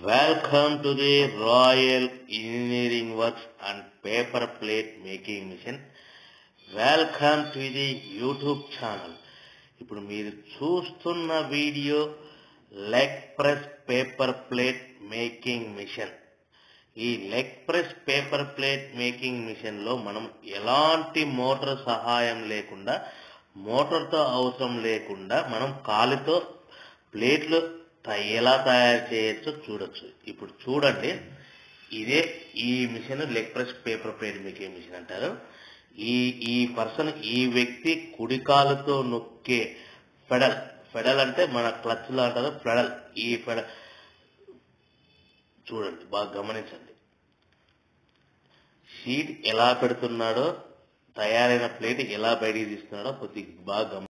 Welcome to the Royal Engineering Works and Paper Plate Making Mission. Welcome to the YouTube channel ఇప్పుడు మీరు చూస్తున్న video leg press paper plate making machine ఈ leg press paper plate making machine లో మనం ఎలాంటి motor సహాయం లేకుండా మోటార్తో అవసరం లేకుండా మనం కాలితో ప్లేట్లు త- ఎలా తయారు చేయొచ్చో చూడొచ్చు ఇప్పుడు చూడండి ఇదే ఈ machine leg press paper plate making machine అంటారు ఈ ఈ పర్సన్ ఈ వ్యక్తి కుడి కాలుతో నొక్కే ఫెడల్ ఫెడల్ అంటే మన క్లచ్ లో అంటారు ఫెడల్ ఈ ఫెడల్ చూడండి బాగా గమనించండి షీట్ ఎలా పెడుతున్నాడో తయారైన ప్లేట్ ఎలా బయటికి తీస్తున్నాడో కొద్దిగా బాగా గమనించండి